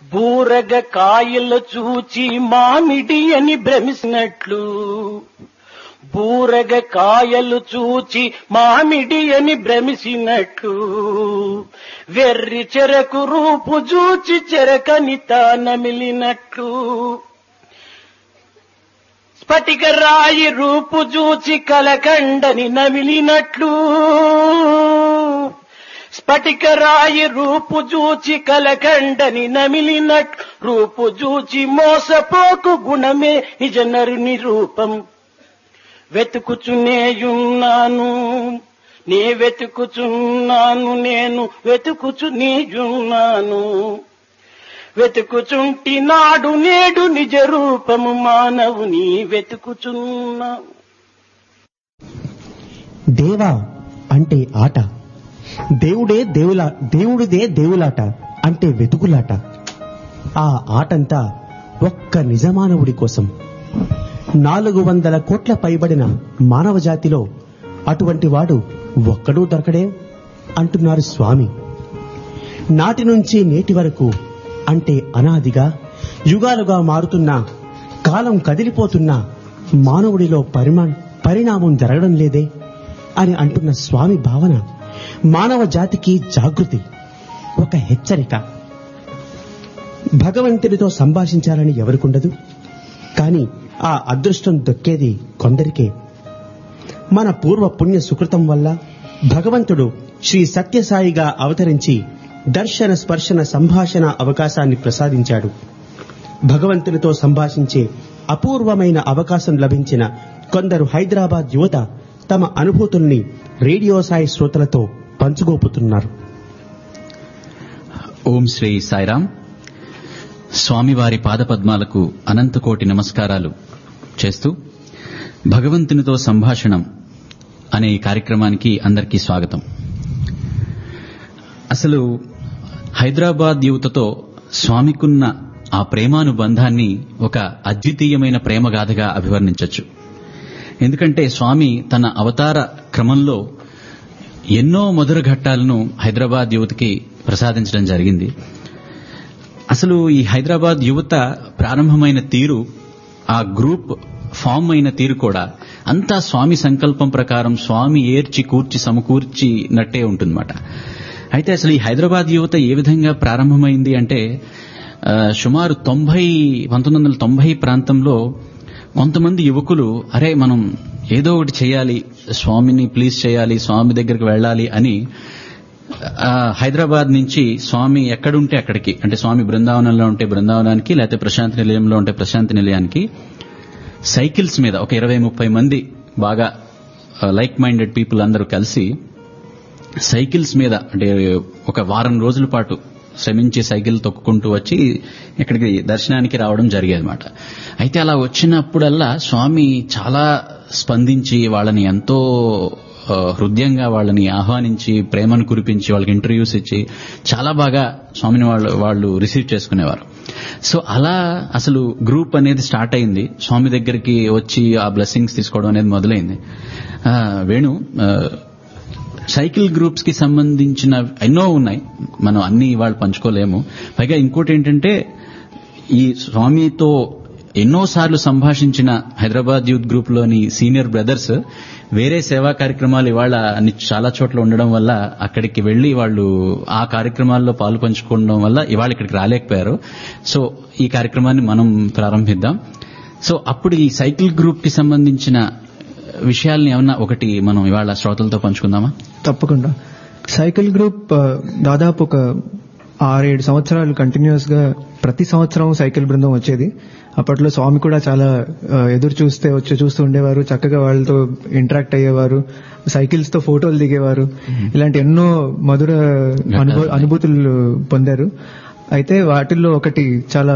బూరగ కాయలు చూచి మామిడి అని భ్రమిసినట్లు బూరగ కాయలు చూచి మామిడి అని భ్రమిసినట్లు వెర్రి చెరకు రూపు చూచి చెరకని తానమిలినట్లు స్ఫటిక రాయి రూపు చూచి కలకండని నమిలినట్లు స్ఫటిక రాయి రూపు చూచి కలకండని నమిలినట్ రూపు చూచి మోసపోకు గుణమే నిజ నరుని రూపం వెతుకుచునేయున్నాను నే వెతుకుచున్నాను నేను వెతుకుచు నీయున్నాను వెతుకుచుంటి నాడు నేడు నిజ రూపము మానవుని వెతుకుచున్నాను దేవా అంటే ఆట దేవుడే దేవులా దేవుడిదే దేవులాట అంటే వెతుకులాట ఆ ఆటంతా ఒక్క నిజమానవుడి కోసం నాలుగు వందల కోట్ల పైబడిన మానవ జాతిలో అటువంటి వాడు ఒక్కడూ దొరకడే అంటున్నారు స్వామి నాటి నుంచి నేటి వరకు అంటే అనాదిగా యుగాలుగా మారుతున్న కాలం కదిలిపోతున్న మానవుడిలో పరిమా పరిణామం జరగడం లేదే అని అంటున్న స్వామి భావన మానవ జాతికి జాగృతి ఒక హెచ్చరిక భగవంతుడితో సంభాషించాలని ఎవరికుండదు కానీ ఆ అదృష్టం దొక్కేది కొందరికే మన పూర్వ పుణ్య సుకృతం వల్ల భగవంతుడు శ్రీ సత్యసాయిగా అవతరించి దర్శన స్పర్శన సంభాషణ అవకాశాన్ని ప్రసాదించాడు భగవంతునితో సంభాషించే అపూర్వమైన అవకాశం లభించిన కొందరు హైదరాబాద్ యువత తమ అనుభూతుల్ని రేడియో సాయి శ్రోతలతో పంచుకోపుతున్నారు ఓం శ్రీ సాయిరాం స్వామివారి పాదపద్మాలకు అనంతకోటి నమస్కారాలు చేస్తూ భగవంతునితో సంభాషణం అనే ఈ కార్యక్రమానికి అందరికీ స్వాగతం అసలు హైదరాబాద్ యువతతో స్వామికున్న ఆ ప్రేమానుబంధాన్ని ఒక అద్వితీయమైన ప్రేమగాథగా అభివర్ణించవచ్చు ఎందుకంటే స్వామి తన అవతార క్రమంలో ఎన్నో మధుర ఘట్టాలను హైదరాబాద్ యువతకి ప్రసాదించడం జరిగింది అసలు ఈ హైదరాబాద్ యువత ప్రారంభమైన తీరు ఆ గ్రూప్ ఫామ్ అయిన తీరు కూడా అంతా స్వామి సంకల్పం ప్రకారం స్వామి ఏర్చి కూర్చి సమకూర్చినట్టే ఉంటుందన్నమాట అయితే అసలు ఈ హైదరాబాద్ యువత ఏ విధంగా ప్రారంభమైంది అంటే ఆ, సుమారు తొంభై పంతొమ్మిది వందల తొంభై ప్రాంతంలో కొంతమంది యువకులు అరే మనం ఏదో ఒకటి చేయాలి స్వామిని ప్లీజ్ చేయాలి స్వామి దగ్గరికి వెళ్ళాలి అని ఆ, హైదరాబాద్ నుంచి స్వామి ఎక్కడుంటే అక్కడికి అంటే స్వామి బృందావనంలో ఉంటే బృందావనానికి లేకపోతే ప్రశాంతి నిలయంలో ఉంటే ప్రశాంతి నిలయానికి సైకిల్స్ మీద ఒక ఇరవై ముప్పై మంది బాగా లైక్ మైండెడ్ పీపుల్ అందరూ కలిసి సైకిల్స్ మీద అంటే ఒక వారం రోజుల పాటు శ్రమించి సైకిల్ తొక్కుకుంటూ వచ్చి ఇక్కడికి దర్శనానికి రావడం జరిగేదన్నమాట అయితే అలా వచ్చినప్పుడల్లా స్వామి చాలా స్పందించి వాళ్ళని ఎంతో ఆ, హృదయంగా వాళ్ళని ఆహ్వానించి ప్రేమను కురిపించి వాళ్ళకి ఇంటర్వ్యూస్ ఇచ్చి చాలా బాగా స్వామిని వాళ్ళు వాళ్ళు రిసీవ్ చేసుకునేవారు సో అలా అసలు గ్రూప్ అనేది స్టార్ట్ అయింది స్వామి దగ్గరికి వచ్చి ఆ బ్లెస్సింగ్స్ తీసుకోవడం అనేది మొదలైంది ఆ, వేణు ఆ, సైకిల్ గ్రూప్స్ కి సంబంధించిన ఎన్నో ఉన్నాయి మనం అన్ని ఇవాళ పంచుకోలేము పైగా ఇంకోటి ఏంటంటే ఈ స్వామితో ఎన్నోసార్లు సంభాషించిన హైదరాబాద్ యూత్ గ్రూప్ లోని సీనియర్ బ్రదర్స్ వేరే సేవా కార్యక్రమాలు ఇవాళ అన్ని చాలా చోట్ల ఉండడం వల్ల అక్కడికి వెళ్లి వాళ్ళు ఆ కార్యక్రమాల్లో పాలు పంచుకోవడం వల్ల ఇవాళ ఇక్కడికి రాలేకపోయారు సో ఈ కార్యక్రమాన్ని మనం ప్రారంభిద్దాం సో అప్పుడు ఈ సైకిల్ గ్రూప్ కి సంబంధించిన విషయాల్ని ఏమన్నా ఒకటి మనం ఇవాళ శ్రోతలతో పంచుకుందామా తప్పకుండా సైకిల్ గ్రూప్ ఆ, దాదాపు ఒక ఆరేడు సంవత్సరాలు కంటిన్యూస్ గా ప్రతి సంవత్సరం సైకిల్ బృందం వచ్చేది అప్పట్లో స్వామి కూడా చాలా ఆ, ఎదురు చూస్తే వచ్చి చూస్తూ ఉండేవారు చక్కగా వాళ్ళతో ఇంటరాక్ట్ అయ్యేవారు సైకిల్స్ తో ఫోటోలు దిగేవారు ఇలాంటి ఎన్నో మధుర అనుభూ అనుభూతులు పొందారు అయితే వాటిల్లో ఒకటి చాలా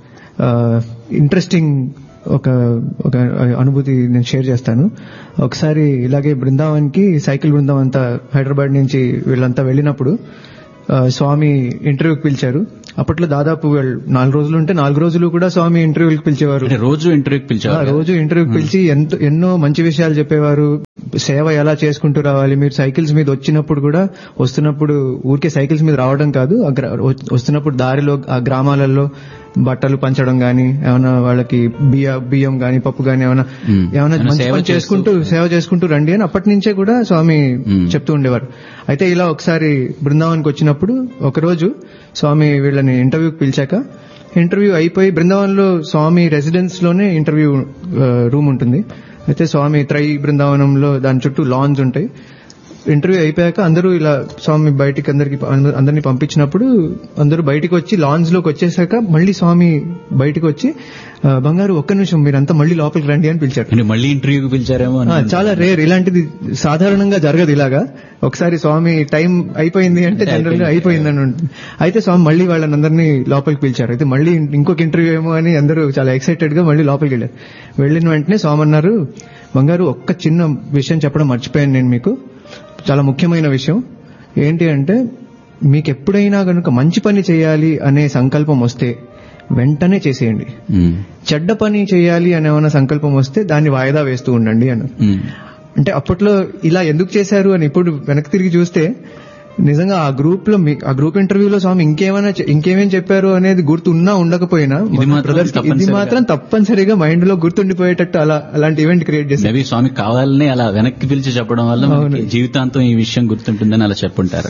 ఇంట్రెస్టింగ్ ఒక ఒక అనుభూతి నేను షేర్ చేస్తాను ఒకసారి ఇలాగే బృందావన్కి సైకిల్ బృందం అంతా హైదరాబాద్ నుంచి వీళ్ళంతా వెళ్ళినప్పుడు ఆ, స్వామి ఇంటర్వ్యూకి పిలిచారు అప్పట్లో దాదాపు వీళ్ళు నాలుగు రోజులు ఉంటే నాలుగు రోజులు కూడా స్వామి ఇంటర్వ్యూకి పిలిచేవారు అంటే రోజు ఇంటర్వ్యూకి ఆ, పిలిచేవారు రోజు ఇంటర్వ్యూకి పిలిచి ఎంతో ఎన్నో మంచి విషయాలు చెప్పేవారు సేవ ఎలా చేసుకుంటూ రావాలి మీరు సైకిల్స్ మీద వచ్చినప్పుడు కూడా వస్తున్నప్పుడు ఊరికే సైకిల్స్ మీద రావడం కాదు ఆ గ్రా- వస్తున్నప్పుడు దారిలో ఆ గ్రామాలలో బట్టలు పంచడం గాని ఏమైనా వాళ్ళకి బియ్య బియ్యం గాని పప్పు గాని ఏమైనా మ్మ్. ఏమైనా ఏమైనా మంచి సేవ పని చేస్తూ- చేసుకుంటూ సేవ చేసుకుంటూ రండి అని అప్పటి నుంచే కూడా స్వామి మ్మ్. చెప్తూ ఉండేవారు అయితే ఇలా ఒకసారి బృందావన్కి వచ్చినప్పుడు ఒకరోజు స్వామి వీళ్ళని ఇంటర్వ్యూకి పిలిచాక ఇంటర్వ్యూ అయిపోయి బృందావనంలో స్వామి రెసిడెన్స్ లోనే ఇంటర్వ్యూ ఆ, రూమ్ ఉంటుంది అయితే స్వామి త్రై బృందావనంలో దాని చుట్టూ లాన్స్ ఉంటాయి ఇంటర్వ్యూ అయిపోయాక అందరూ ఇలా స్వామి బయటికి అందరికి అందరిని పంపించినప్పుడు అందరూ బయటికి వచ్చి లాన్స్ లోకి వచ్చేసాక మళ్ళీ స్వామి బయటికి వచ్చి ఆ, బంగారు ఒక్క నిమిషం మీరంతా మళ్ళీ లోపలికి రండి అని పిలిచారు అంటే మళ్ళీ ఇంటర్వ్యూకి పిలిచారేమో ఆ, అని చాలా రేర్ ఇలాంటిది సాధారణంగా జరగదు ఇలాగా ఒకసారి స్వామి టైం అయిపోయింది అంటే జనరల్ గా అయిపోయింది అని ఉంటుంది అయితే స్వామి మళ్ళీ వాళ్ళని అందరినీ లోపలికి పిలిచారు అయితే మళ్ళీ ఇంకొక ఇంటర్వ్యూ ఏమో అని అందరూ చాలా ఎక్సైటెడ్ గా మళ్ళీ లోపలికి వెళ్ళారు వెళ్ళిన వెంటనే స్వామి అన్నారు బంగారు ఒక్క చిన్న విషయం చెప్పడం మర్చిపోయాను నేను మీకు చాలా ముఖ్యమైన విషయం ఏంటి అంటే మీకు ఎప్పుడైనా కనుక మంచి పని చేయాలి అనే సంకల్పం వస్తే వెంటనే చేసేయండి మ్మ్. చెడ్డ పని చేయాలి అనే ఏమైనా సంకల్పం వస్తే దాన్ని వాయిదా వేస్తూ ఉండండి అన్నారు మ్మ్. అంటే అప్పట్లో ఇలా ఎందుకు చేశారు అని ఇప్పుడు వెనక్కి తిరిగి చూస్తే నిజంగా ఆ గ్రూప్ లో మీ- ఆ గ్రూప్ ఇంటర్వ్యూలో స్వామి ఇంకేమైనా చె- ఇంకేమేం చెప్పారు అనేది గుర్తు ఉన్నా ఉండకపోయినా ఇది మన మాత్రం brothers కి ఇది తప్పనిసరిగా- మాత్రం తప్పనిసరిగా మైండ్ లో గుర్తుండిపోయేటట్టు అలా అలాంటి ఈవెంట్ క్రియేట్ చేశారు మేబీ స్వామి కావాలనే అలా వెనక్కి పిలిచి చెప్పడం వల్ల మనకి అవును. జీవితాంతం ఈ విషయం గుర్తుంటుందని అలా చెప్పుంటారు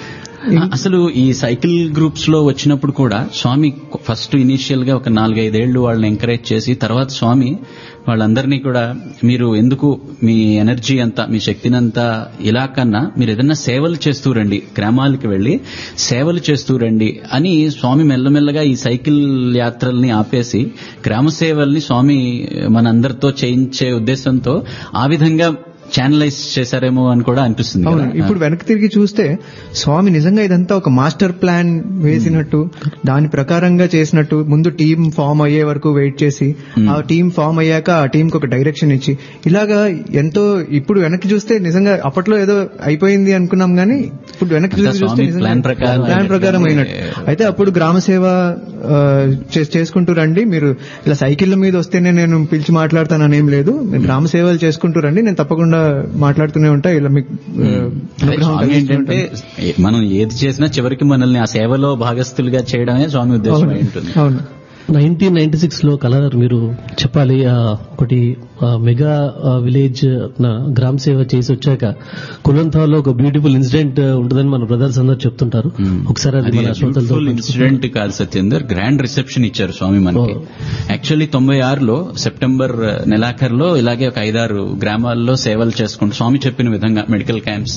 ఆ, అసలు ఈ సైకిల్ గ్రూప్స్ లో వచ్చినప్పుడు కూడా స్వామి ఫస్ట్ ఇనీషియల్ గా ఒక నాలుగైదేళ్లు వాళ్ళని ఎంకరేజ్ చేసి తర్వాత స్వామి వాళ్ళందరినీ కూడా మీరు ఎందుకు మీ ఎనర్జీ అంతా మీ శక్తినంతా ఇలా కన్నా మీరు ఏదైనా సేవలు చేస్తూ రండి గ్రామాలకు వెళ్లి సేవలు చేస్తూ రండి అని స్వామి మెల్లమెల్లగా ఈ సైకిల్ యాత్రల్ని ఆపేసి గ్రామ సేవల్ని స్వామి మనందరితో చేయించే ఉద్దేశంతో ఆ విధంగా ఛానలైజ్ చేశారేమో అని కూడా అనిపిస్తుంది అవును కదా. ఇప్పుడు వెనక్కి తిరిగి చూస్తే స్వామి నిజంగా ఇదంతా ఒక మాస్టర్ ప్లాన్ వేసినట్టు దాని ప్రకారంగా చేసినట్టు ముందు టీం ఫామ్ అయ్యే వరకు వెయిట్ చేసి ఆ టీం ఫామ్ అయ్యాక ఆ టీం కి ఒక డైరెక్షన్ ఇచ్చి ఇలాగా ఎంతో ఇప్పుడు వెనక్కి చూస్తే నిజంగా అప్పట్లో ఏదో అయిపోయింది అనుకున్నాం గానీ ఇప్పుడు వెనక్కి అంతా చూసి చూస్తే స్వామి నిజంగా ప్లాన్ ప్రకారం ప్లాన్ ప్రకారం అయినట్టు అయితే అప్పుడు గ్రామ సేవ ఆ, చే- చేసుకుంటూ రండి మీరు ఇలా సైకిళ్ళ మీద వస్తేనే నేను పిలిచి మాట్లాడతానని ఏం లేదు మీరు గ్రామ సేవలు చేసుకుంటూ రండి నేను తప్పకుండా మాట్లాడుతూనే ఉంటా ఇలా మీకు ఆ, అదే అనుగ్రహం స్వామి కలిగిస్తూ ఏంటంటే ఉంటాను. ఏ- మనం ఏది చేసినా చివరికి మనల్ని ఆ సేవలో భాగస్థులుగా చేయడమే స్వామి ఉద్దేశం అవును అయి ఉంటుంది అవును నైన్టీన్ నైన్టీ సిక్స్ లో కలర్ మీరు చెప్పాలి ఆ, ఒకటి ఆ, మెగా ఆ, విలేజ్ నా గ్రామ సేవ చేసి వచ్చాక కులంతాలో ఒక బ్యూటిఫుల్ ఇన్సిడెంట్ ఉంటుందని మన బ్రదర్స్ అందరు చెప్తుంటారు ఒకసారి అది మన శ్రోతలతో పంచుకుంటారా? ఇన్సిడెంట్ కాదు సత్యేందర్ గ్రాండ్ రిసెప్షన్ ఇచ్చారు స్వామి మనకి యాక్చువల్లీ తొంభై ఆరులో సెప్టెంబర్ నెలాఖరులో ఇలాగే ఒక ఐదారు గ్రామాల్లో సేవలు చేసుకుంటూ స్వామి చెప్పిన విధంగా మెడికల్ క్యాంప్స్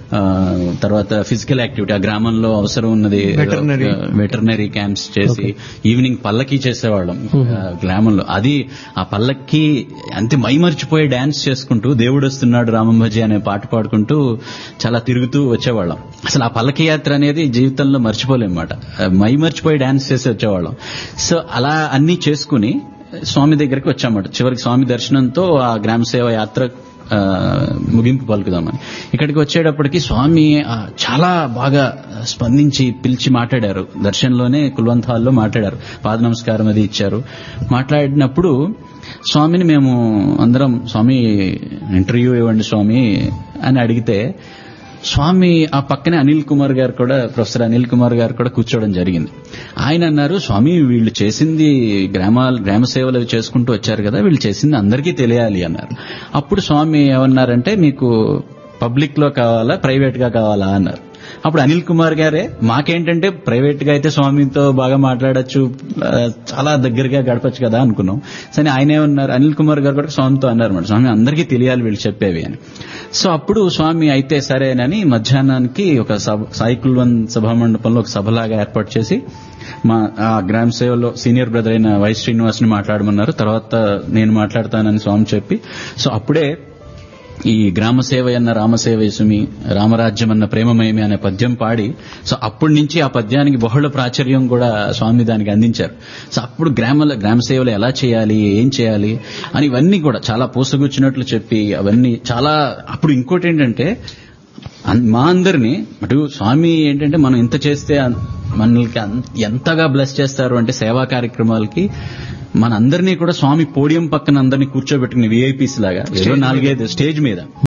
తర్వాత ఫిజికల్ యాక్టివిటీ ఆ గ్రామంలో అవసరం ఉన్నది Veterinary. వెటర్నరీ క్యాంప్స్ చేసి ఈవినింగ్ పల్లకి చేసేవాళ్ళం ఆ, గ్రామంలో అది ఆ పల్లకి అంతే మైమర్చిపోయి డాన్స్ చేసుకుంటూ దేవుడు వస్తున్నాడు రామంభజి అనే పాట పాడుకుంటూ చాలా తిరుగుతూ వచ్చేవాళ్ళం అసలు ఆ పల్లకి యాత్ర అనేది జీవితంలో మర్చిపోలేమాట మైమర్చిపోయి డాన్స్ చేసి వచ్చేవాళ్ళం సో అలా అన్ని చేసుకుని స్వామి దగ్గరికి వచ్చామట చివరికి స్వామి దర్శనంతో ఆ గ్రామ సేవ యాత్ర ఆ, ముగింపు పలుకుదామని ఇక్కడికి వచ్చేటప్పటికి స్వామి ఆ, చాలా బాగా స్పందించి పిలిచి మాట్లాడారు దర్శనంలోనే కుల్వంత్ హాల్లో మాట్లాడారు పాద నమస్కారం అది ఇచ్చారు మాట్లాడినప్పుడు స్వామిని మేము అందరం స్వామి ఇంటర్వ్యూ ఇవ్వండి స్వామి అని అడిగితే స్వామి ఆ పక్కనే అనిల్ కుమార్ గారు కూడా ప్రొఫెసర్ అనిల్ కుమార్ గారు కూడా కూర్చోవడం జరిగింది ఆయన అన్నారు స్వామి వీళ్ళు చేసింది గ్రామాల గ్రామ సేవలు అవి చేసుకుంటూ వచ్చారు కదా వీళ్ళు చేసింది అందరికీ తెలియాలి అన్నారు అప్పుడు స్వామి ఏమన్నారంటే మీకు పబ్లిక్ లో కావాలా ప్రైవేట్ గా కావాలా అన్నారు అప్పుడు అనిల్ కుమార్ గారే మాకేంటంటే ప్రైవేట్ గా అయితే స్వామితో బాగా మాట్లాడొచ్చు ఆ, చాలా దగ్గరగా గడపచ్చు కదా అనుకున్నాం సరే ఆయన ఏమన్నారు అనిల్ కుమార్ గారు కూడా స్వామితో అన్నారు మరి స్వామి అందరికీ తెలియాలి వీళ్ళు చెప్పేవి అని సో అప్పుడు స్వామి అయితే సరేనని మధ్యాహ్నానికి ఒక సభ సాయికుల్ వన్ సభా మండపంలో ఒక సభలాగా ఏర్పాటు చేసి మా ఆ గ్రామ సేవలో సీనియర్ బ్రదర్ అయిన వై శ్రీనివాస్ ని మాట్లాడమన్నారు తర్వాత నేను మాట్లాడతానని స్వామి చెప్పి సో అప్పుడే ఈ గ్రామ సేవ అన్న రామసేవ సుమి రామరాజ్యం అన్న ప్రేమమయమి అనే పద్యం పాడి సో అప్పటి నుంచి ఆ పద్యానికి బహుళ ప్రాచుర్యం కూడా స్వామి దానికి అందించారు సో అప్పుడు గ్రామ గ్రామ సేవలు ఎలా చేయాలి ఏం చేయాలి అని ఇవన్నీ కూడా చాలా పూసగుచ్చినట్లు చెప్పి అవన్నీ చాలా అప్పుడు ఇంకోటి ఏంటంటే అన్- మా అందరినీ అటు స్వామి ఏంటంటే మనం ఇంత చేస్తే అన్- మనల్కి అన్- ఎంతగా బ్లెస్ చేస్తారు అంటే సేవా కార్యక్రమాలకి మన అందరినీ కూడా స్వామి పోడియం పక్కన అందరినీ కూర్చోబెట్టుకుని విఐపీస్ లాగా ఏదో నాలుగైదు స్టేజ్ మీద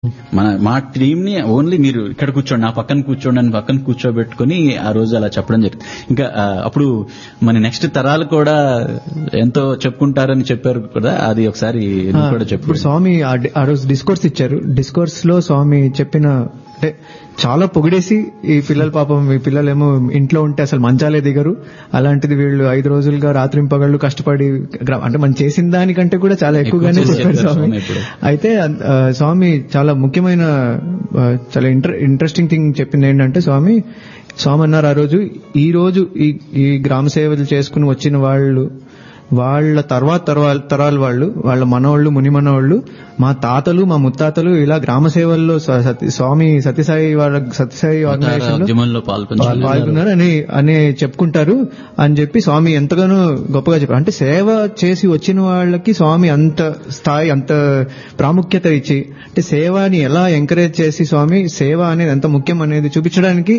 మన మా టీం ని ఓన్లీ మీరు ఇక్కడ కూర్చోండి నా పక్కన కూర్చోండి అని పక్కన కూర్చోబెట్టుకుని ఆ రోజు అలా చెప్పడం జరిగింది ఇంకా ఆ, అప్పుడు మన నెక్స్ట్ తరాలు కూడా ఎంతో చెప్పుకుంటారని చెప్పారు కదా అది ఒకసారి నువ్వు కూడా చెప్పు ఇప్పుడు స్వామి ఆ డి- ఆ రోజు డిస్కోర్స్ ఇచ్చారు డిస్కోర్స్ లో స్వామి చెప్పిన అంటే చాలా పొగిడేసి ఈ పిల్లల పాపం ఈ పిల్లలేమో ఇంట్లో ఉంటే అసలు మంచాలే దిగరు అలాంటిది వీళ్ళు ఐదు రోజులుగా రాత్రింపగళ్ళు కష్టపడి గ్ర- అంటే మనం చేసిన దానికంటే కూడా చాలా ఎక్కువగానే ఎక్కువ చెప్పారు చేశారు స్వామి స్వామి ఇప్పుడు. అయితే ఆ, స్వామి చాలా ముఖ్యమైన ఆ, చాలా ఇంటర్ ఇంట్రెస్టింగ్ థింగ్ చెప్పింది ఏంటంటే స్వామి స్వామి అన్నారు ఆ రోజు ఈ రోజు ఈ ఈ గ్రామ సేవలు చేసుకుని వచ్చిన వాళ్ళు వాళ్ళ తర్వాత తరవా- తరాల వాళ్ళు వాళ్ళ మనవాళ్ళు ముని మనవాళ్ళు మా తాతలు మా ముత్తాతలు ఇలా గ్రామ సేవల్లో స్వ- సతీ- స్వామి సత్యసాయి వాళ్ళ సత్యసాయి ఆర్గనైజేషన్ లో ఉద్యమంలో పాల్పంచాలి పాల్గొన్నారు అని అని చెప్పుకుంటారు అని చెప్పి స్వామి ఎంతగానో గొప్పగా చెప్పారు అంటే సేవ చేసి వచ్చిన వాళ్ళకి స్వామి అంత స్థాయి అంత ప్రాముఖ్యత ఇచ్చి అంటే సేవని ఎలా ఎంకరేజ్ చేసి స్వామి సేవ అనేది ఎంత ముఖ్యం అనేది చూపించడానికి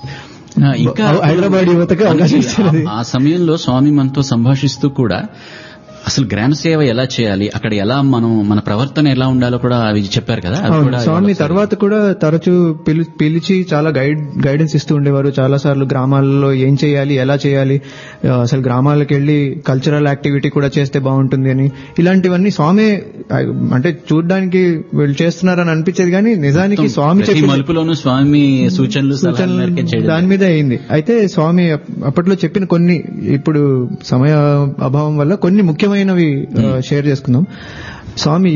ఆ, ఇంకా హైదరాబాద్ యువతకి అవకాశం మనకి ఇచ్చినది. ఆ- ఆ సమయంలో స్వామి మనతో సంభాషిస్తూ కూడా అసలు గ్రామ సేవ ఎలా చేయాలి అక్కడ ఎలా మనం మన ప్రవర్తన ఎలా ఉండాలో కూడా అవి చెప్పారు కదా అవి అవును, కూడా స్వామి ఇవాళ తర్వాత కూడా తరచూ పిలి- పిలిచి చాలా గైడ్ గైడెన్స్ ఇస్తూ ఉండేవారు చాలా సార్లు గ్రామాల్లో ఏం చేయాలి ఎలా చేయాలి ఆ, అసలు గ్రామాలకు వెళ్లి కల్చరల్ యాక్టివిటీ కూడా చేస్తే బాగుంటుంది అని ఇలాంటివన్నీ స్వామి ఆ, అంటే చూడడానికి వీళ్ళు చేస్తున్నారని అనిపించేది కానీ నిజానికి మొత్తం స్వామి ప్రతి చెప్పిన మలుపులోనూ స్వామి సూచనలు సలహాల మేరకే సూచనలు చేయడం దాని మీద అయింది అయితే స్వామి అప్- అప్పట్లో చెప్పిన కొన్ని ఇప్పుడు సమయ అభావం వల్ల కొన్ని ముఖ్యమైనవి ఆ, షేర్ చేసుకుందాం స్వామి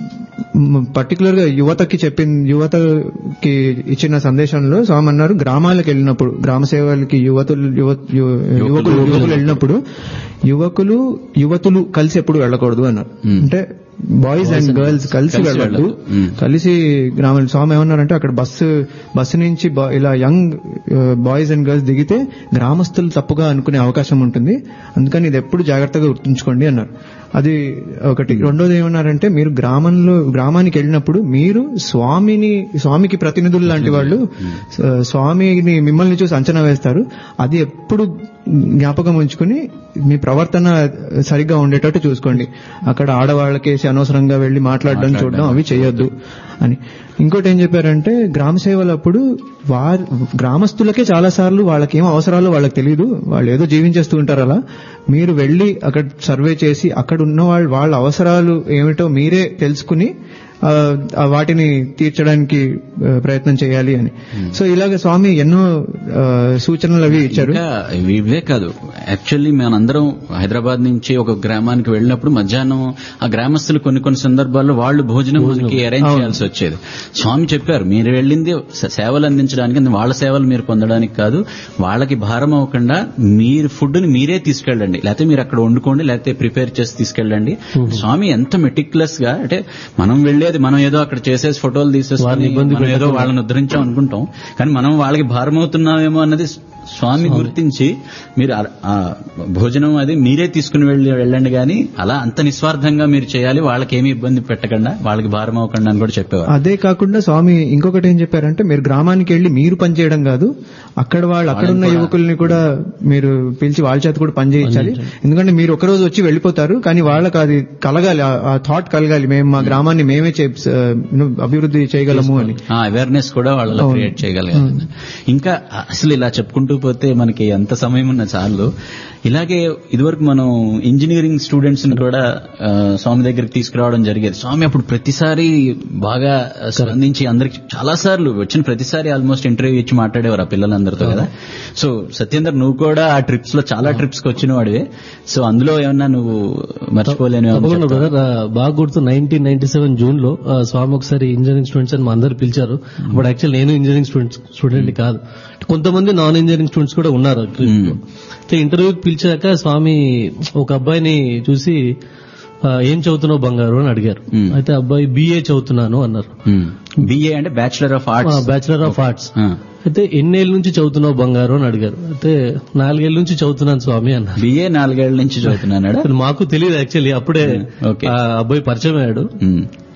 పర్టికులర్ గా యువతకి చెప్పిన యువతకి ఇచ్చిన సందేశంలో స్వామి అన్నారు గ్రామాలకు వెళ్ళినప్పుడు గ్రామ సేవలకి యువతులు యువ- యు- యువకులు యువకులు వెళ్ళినప్పుడు యువకులు యువతులు కలిసి ఎప్పుడు వెళ్ళకూడదు అన్నారు Hmm. అంటే బాయ్స్ అండ్ గర్ల్స్ కలిసి కలిసి వెళ్ళద్దు వెళ్ళొద్దు. Hmm. కలిసి గ్రామం స్వామి ఏమన్నారంటే అక్కడ బస్సు బస్సు నుంచి బా- ఇలా యంగ్ బాయ్స్ అండ్ గర్ల్స్ దిగితే గ్రామస్తులు తప్పుగా అనుకునే అవకాశం ఉంటుంది అందుకని ఇది ఎప్పుడు జాగ్రత్తగా గుర్తుంచుకోండి అన్నారు అది ఒకటి రెండోది ఏమన్నారంటే మీరు గ్రామంలో గ్రామానికి వెళ్ళినప్పుడు మీరు స్వామిని స్వామికి ప్రతినిధులు లాంటి వాళ్ళు స- స్వామిని మిమ్మల్ని చూసి అంచనా వేస్తారు అది ఎప్పుడు జ్ఞాపకం ఉంచుకుని మీ ప్రవర్తన సరిగ్గా ఉండేటట్టు చూసుకోండి అక్కడ ఆడవాళ్ళకేసి అనవసరంగా వెళ్లి మాట్లాడడం చూడడం అవి చేయొద్దు అని ఇంకోటి ఏం చెప్పారంటే గ్రామ సేవలప్పుడు వారి గ్రామస్తులకే చాలా సార్లు వాళ్ళకి ఏం అవసరాలు వాళ్ళకి తెలియదు వాళ్ళు ఏదో జీవించేస్తూ ఉంటారు అలా మీరు వెళ్లి అక్కడ సర్వే చేసి అక్కడ ఉన్న వాళ్ళు వాళ్ళ అవసరాలు ఏమిటో మీరే తెలుసుకుని ఆ, ఆ వాటిని తీర్చడానికి ఆ, ప్రయత్నం చేయాలి అని సో ఇలాగ స్వామి ఎన్నో ఆ, సూచనలు అవి ఇచ్చారు ఇంకా ఇవే కాదు యాక్చువల్లీ మనందరం హైదరాబాద్ నుంచి ఒక గ్రామానికి వెళ్ళినప్పుడు మధ్యాహ్నం ఆ గ్రామస్తులు కొన్ని కొన్ని సందర్భాల్లో వాళ్ళు భోజనం మనకి అరేంజ్ చేయాల్సి వచ్చేది స్వామి చెప్పారు మీరు వెళ్ళింది స- సేవలు అందించడానికి అది వాళ్ళ సేవలు మీరు పొందడానికి కాదు వాళ్ళకి భారం అవ్వకుండా మీరు ఫుడ్ ని మీరే తీసుకెళ్ళండి లేకపోతే మీరు అక్కడ వండుకోండి లేకపోతే ప్రిపేర్ చేసి తీసుకెళ్ళండి స్వామి ఎంత మెటిక్యులస్ గా అంటే మనం వెళ్ళేది మనం ఏదో అక్కడ చేసేసి ఫోటోలు తీసేసుకొని వారిని ఇబ్బంది మనం ఏదో వాళ్ళని ఉద్ధరించాం అనుకుంటాం కానీ మనం వాళ్ళకి భారం అవుతున్నామేమో అన్నది స్వామి గుర్తించి మీరు ఆ- ఆ భోజనం అది మీరే తీసుకుని వెళ్ళి వెళ్ళండి కానీ అలా అంత నిస్వార్థంగా మీరు చేయాలి వాళ్ళకి ఏమీ ఇబ్బంది పెట్టకుండా వాళ్ళకి భారం అవ్వకుండా అని కూడా చెప్పేవారు అదే కాకుండా స్వామి ఇంకొకటి ఏం చెప్పారంటే మీరు గ్రామానికి వెళ్లి మీరు పని చేయడం కాదు అక్కడ వాళ్ళు అక్కడున్న యువకుల్ని కూడా మీరు పిలిచి వాళ్ళ చేత కూడా పని చేయించాలి ఎందుకంటే మీరు ఒక రోజు వచ్చి వెళ్ళిపోతారు కానీ వాళ్ళకి అది కలగాలి ఆ- ఆ థాట్ కలగాలి మేము మా గ్రామాన్ని మేమే చే- you know, అభివృద్ధి చేయగలము అని ఆ అవేర్నెస్ కూడా వాళ్ళలో క్రియేట్ చేయగలగాలి ఇంకా అసలు ఇలా చెప్పుకుంటూ పోతే మనకి ఎంత సమయం ఉన్న చాలు ఇలాగే ఇదివరకు మనం ఇంజనీరింగ్ స్టూడెంట్స్ ని కూడా ఆ, స్వామి దగ్గరికి తీసుకురావడం జరిగేది స్వామి అప్పుడు ప్రతిసారి బాగా స్పందించి అందరికి చాలా సార్లు వచ్చిన ప్రతిసారి ఆల్మోస్ట్ ఇంటర్వ్యూ ఇచ్చి మాట్లాడేవారు ఆ పిల్లలందరితో కదా సో సత్యేందర్ నువ్వు కూడా ఆ ట్రిప్స్ లో చాలా ట్రిప్స్ కి వచ్చిన వాడివే సో అందులో ఏమన్నా నువ్వు మర్చిపోలేని తప్పకుండా బ్రదర్ ఆ, బాగా గుర్తు నైన్టీన్ నైన్టీ సెవెన్ జూన్ లో ఆ, స్వామి ఒకసారి ఇంజనీరింగ్ స్టూడెంట్స్ అని మా అందరు పిలిచారు అప్పుడు యాక్చువల్ నేను ఇంజనీరింగ్ స్టూడెంట్స్ స్టూడెంట్ కాదు కొంతమంది నాన్ ఇంజనీరింగ్ స్టూడెంట్స్ కూడా ఉన్నారు ఆ trip లో. అయితే ఇంటర్వ్యూకి పిలిచాక స్వామి ఒక అబ్బాయిని చూసి ఆ, ఏం చదువుతున్నావు బంగారు అని అడిగారు Hmm. అయితే అబ్బాయి బిఏ చదువుతున్నాను అన్నారు బిఏ అంటే bachelor of arts bachelor of arts అయితే ఎన్నేళ్ళ నుంచి చదువుతున్నావు బంగారు అని అడిగారు అయితే నాలుగేళ్ల నుంచి చదువుతున్నాను స్వామి అన్నారు బిఏ నాలుగేళ్ల నుంచి చదువుతున్నాడా అసలు మాకు తెలియదు యాక్చువల్లీ అప్పుడే Okay. ఆ అబ్బాయి పరిచయం అయ్యాడు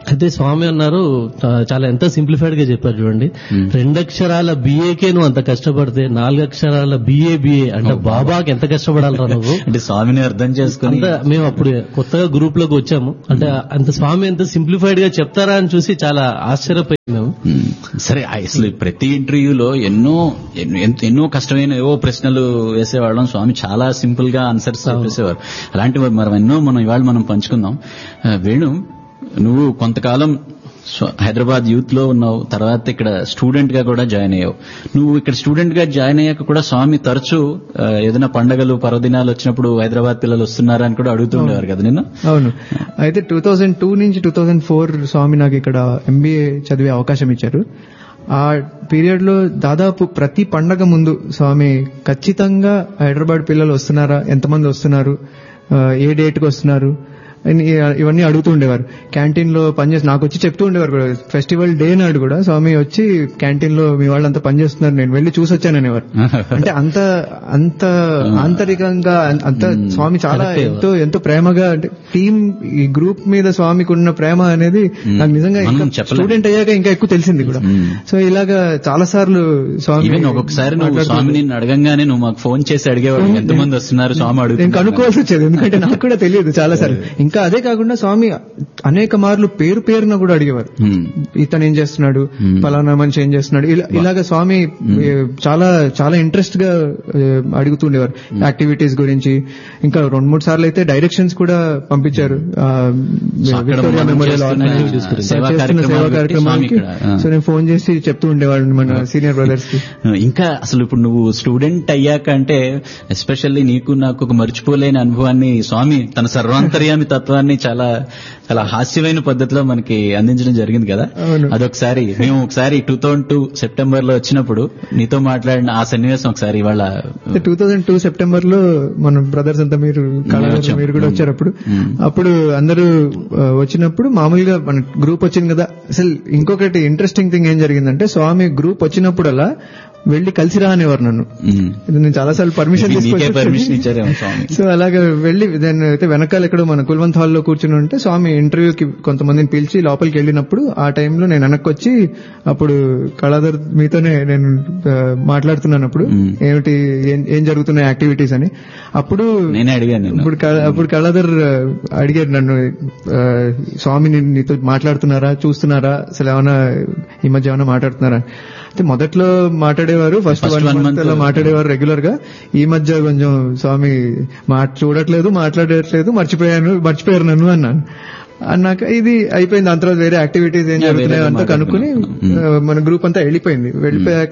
అయితే స్వామి అన్నారు ఆ, చాలా ఎంత సింప్లిఫైడ్ గా చెప్పారు చూడండి రెండు అక్షరాల బిఏకే నువ్వు అంత కష్టపడితే నాలుగు అక్షరాల బిఏ బిఏ అంటే బాబాకి ఎంత కష్టపడాలరా నువ్వు అంటే స్వామిని అర్థం చేసుకుని అంత మేము అప్పుడు కొత్తగా గ్రూప్ లోకి వచ్చాము అంటే అంత స్వామి ఎంత సింప్లిఫైడ్ గా చెప్తారా అని చూసి చాలా ఆశ్చర్యపోయాం మేము మ్మ్. సరే అసలు ప్రతి ఇంటర్వ్యూలో ఎన్నో ఎన్నో- ఎన్- ఎన్నో కష్టమైన ఏవో ప్రశ్నలు వేసేవాళ్ళం స్వామి చాలా సింపుల్ గా ఆన్సర్స్ చెప్పేసేవారు అలాంటివి మనం ఎన్నో మనం ఇవాళ మనం పంచుకుందాం ఆ, వేణు నువ్వు కొంతకాలం స్వ- హైదరాబాద్ యూత్ లో ఉన్నావు తర్వాత ఇక్కడ స్టూడెంట్ గా కూడా జాయిన్ అయ్యావు నువ్వు ఇక్కడ స్టూడెంట్ గా జాయిన్ అయ్యాక కూడా స్వామి తరచూ ఆ, ఏదైనా పండగలు పర్వదినాలు వచ్చినప్పుడు హైదరాబాద్ పిల్లలు వస్తున్నారా అని కూడా అడుగుతుండేవారు కదా నిన్ను అవును అయితే టూ థౌజండ్ టూ నుంచి టూ థౌజండ్ ఫోర్ స్వామి నాకు ఇక్కడ ఎంబీఏ చదివే అవకాశం ఇచ్చారు ఆ పీరియడ్ లో దాదాపు ప్రతి పండగ ముందు స్వామి ఖచ్చితంగా హైదరాబాద్ పిల్లలు వస్తున్నారా ఎంతమంది వస్తున్నారు ఆ, ఏ డేట్ కి వస్తున్నారు అని ఇవన్నీ అడుగుతూ ఉండేవారు క్యాంటీన్ లో పనిచేసి నాకు వచ్చి చెప్తూ ఉండేవారు కూడా ఫెస్టివల్ డే నాడు కూడా స్వామి వచ్చి క్యాంటీన్ లో మీ వాళ్ళంతా పనిచేస్తున్నారు నేను వెళ్ళి చూసి వచ్చాను అనేవారు అంటే అంత అంత ఆంతరికంగా అంత స్వామి చాలా ఎంతో ఎంతో ప్రేమగా అంటే టీమ్ ఈ గ్రూప్ మీద స్వామికి ఉన్న ప్రేమ అనేది నాకు నిజంగా మనం ఇంకా చెప్పలేం. స్టూడెంట్ అయ్యాక ఇంకా ఎక్కువ తెలిసింది కూడా మ్మ్. సో ఇలాగా చాలా సార్లు స్వామి ఈవెన్ ఒక్కొక్కసారి నువ్వు మాట్లాడుతూ స్వామి నిన్ను అడగంగానే నువ్వు మాకు ఫోన్ చేసి అడిగేవాడు ఎంతమంది వస్తున్నారు స్వామి నేను అడుగుతున్నారు కనుక్కోవాల్సి వచ్చేది ఎందుకంటే నాకు కూడా తెలియదు చాలా సార్లు ఇంకా అదే కాకుండా స్వామి అనేక మార్లు పేరు పేరున కూడా అడిగేవారు మ్మ్. ఇతను ఏం చేస్తున్నాడు ఫలానా మనిషి ఏం చేస్తున్నాడు ఇలా- ఇలాగ స్వామి ఏ, చాలా చాలా ఇంట్రెస్ట్ గా ఏ, అడుగుతుండేవారు యాక్టివిటీస్ గురించి ఇంకా రెండు మూడు సార్లు అయితే డైరెక్షన్స్ కూడా పంపించారు ఆ, సో అక్కడ విక్టోరియా మనం మెమోరియల్ చేస్తున్న ఆర్గనైజ్ సేవా చేస్తున్న కార్యక్రమాలు సేవా బట్టి కార్యక్రమానికి స్వామి ఇక్కడ, ఆ. సో నేను ఫోన్ చేసి చెప్తూ ఉండేవాడిని మన సీనియర్ బ్రదర్స్ కి ఇంకా అసలు ఇప్పుడు నువ్వు స్టూడెంట్ అయ్యాక అంటే ఎస్పెషల్లీ నీకు నాకు ఒక మర్చిపోలేని అనుభవాన్ని స్వామి తన సర్వాంతర్యామి తత్వాన్ని చాలా చాలా హాస్యమైన పద్ధతిలో మనకి అందించడం జరిగింది కదా అవును. అదొకసారి మేము ఒకసారి టూ థౌజండ్ టూ సెప్టెంబర్ లో వచ్చినప్పుడు నీతో మాట్లాడిన ఆ సన్నివేశం ఒకసారి ఇవాళ టూ థౌజండ్ టూ సెప్టెంబర్ లో మన బ్రదర్స్ అంతా మీరు కళాకారులు వచ్చాం. మీరు కూడా వచ్చారు అప్పుడు మ్మ్. అప్పుడు అందరూ ఆ, వచ్చినప్పుడు మామూలుగా మన గ్రూప్ వచ్చింది కదా అసలు ఇంకొకటి ఇంట్రెస్టింగ్ థింగ్ ఏం జరిగిందంటే స్వామి గ్రూప్ వచ్చినప్పుడల్లా వెళ్లి కలిసి రా అనేవారు నన్ను మ్మ్. ఇది నేను చాలా సార్లు పర్మిషన్ నీకే పర్మిషన్ ఇచ్చారేమో స్వామి సో అలాగే వెళ్లి దాన్ని అయితే వెనకాల ఎక్కడో మన కుల్వంత్ హాల్లో కూర్చుని ఉంటే స్వామి ఇంటర్వ్యూకి కొంతమందిని పిలిచి లోపలికి వెళ్ళినప్పుడు ఆ టైంలో నేను వెనక్కి వచ్చి అప్పుడు కళాధర్ మీతోనే నేను ఆ, మాట్లాడుతున్నాను అప్పుడు మ్మ్. ఏమిటి ఏం- ఏం జరుగుతున్నాయి యాక్టివిటీస్ అని అప్పుడు నేనే అడిగాను నిన్ను ఇప్పుడు క- అప్పుడు కళాధర్ ఆ, అడిగారు నన్ను ఆ, స్వామి నీ- నీతో మాట్లాడుతున్నారా చూస్తున్నారా అసలు ఏమైనా ఈ మధ్య ఏమైనా మాట్లాడుతున్నారా అయితే మొదట్లో మాట్లాడేవారు first First one one month month. లో మాట్లాడేవారు రెగ్యులర్ గా ఈ మధ్య కొంచెం స్వామి మా చూడట్లేదు మాట్లాడట్లేదు మర్చిపోయాను మర్చిపోయారు నన్ను అన్నాను అన్నాక ఇది అయిపోయింది దాని తర్వాత వేరే యాక్టివిటీస్ ఏం Yeah, జరుగుతున్నాయో వేరే అంతా కనుక్కుని మాట్లాడుకున్నాం. ఆ, మన గ్రూప్ అంతా వెళ్ళిపోయింది వెళ్ళిపోయాక